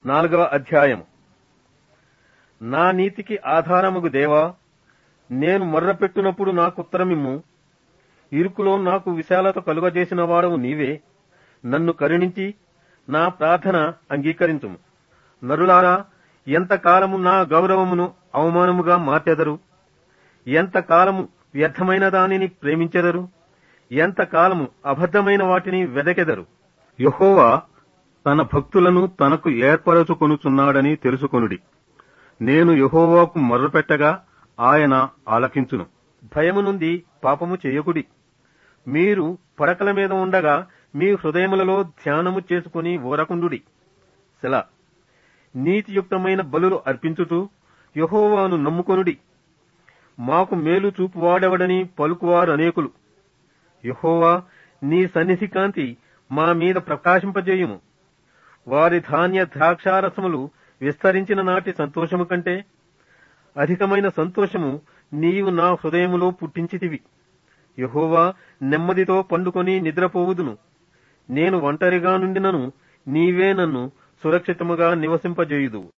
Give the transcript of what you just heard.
నాలుగవ అధ్యాయము నా నీతికి ఆధారముగు దేవా నేను మొర్రపెట్టునప్పుడు నాకు ఉత్తరమిమ్ము ఇరుకులో నాకు విశాలత కలుగజేసిన వాడవు నీవే నన్ను కరుణించి నా ప్రార్థన అంగీకరించుము నరులారా ఎంతకాలము నా గౌరవమును అవమానముగా మార్చెదరు ఎంతకాలము వ్యర్థమైన దానిని ప్రేమించెదరు ఎంతకాలము అబద్ధమైన వాటిని వెదకెదరు యెహోవా తన భక్తులను తనకు ఏర్పరచుకొనుచున్నాడని తెలుసుకొనుడి నేను యెహోవాకు మొర్రపెట్టగా ఆయన ఆలకించును భయము నుండి పాపము చేయకుడి మీరు పడకల మీద ఉండగా మీ హృదయములలో ధ్యానము చేసుకుని ఊరకుండుడి సెలా నీతియుక్తమైన బలులు అర్పించుతూ యెహోవాను నమ్ముకొనుడి మాకు మేలు చూపువాడెవడని పలుకువారు అనేకులు యెహోవా నీ సన్నిధి కాంతి మా మీద ప్రకాశింపజేయుము వారి ధాన్య ద్రాక్షారసములు విస్తరించిన నాటి సంతోషము కంటే అధికమైన సంతోషము నీవు నా హృదయములో పుట్టించితివి యెహోవా నెమ్మదితో పండుకొని నిద్రపోవుదును నేను ఒంటరిగా నుండినను నీవే నన్ను సురక్షితముగా నివసింపజేయుదువు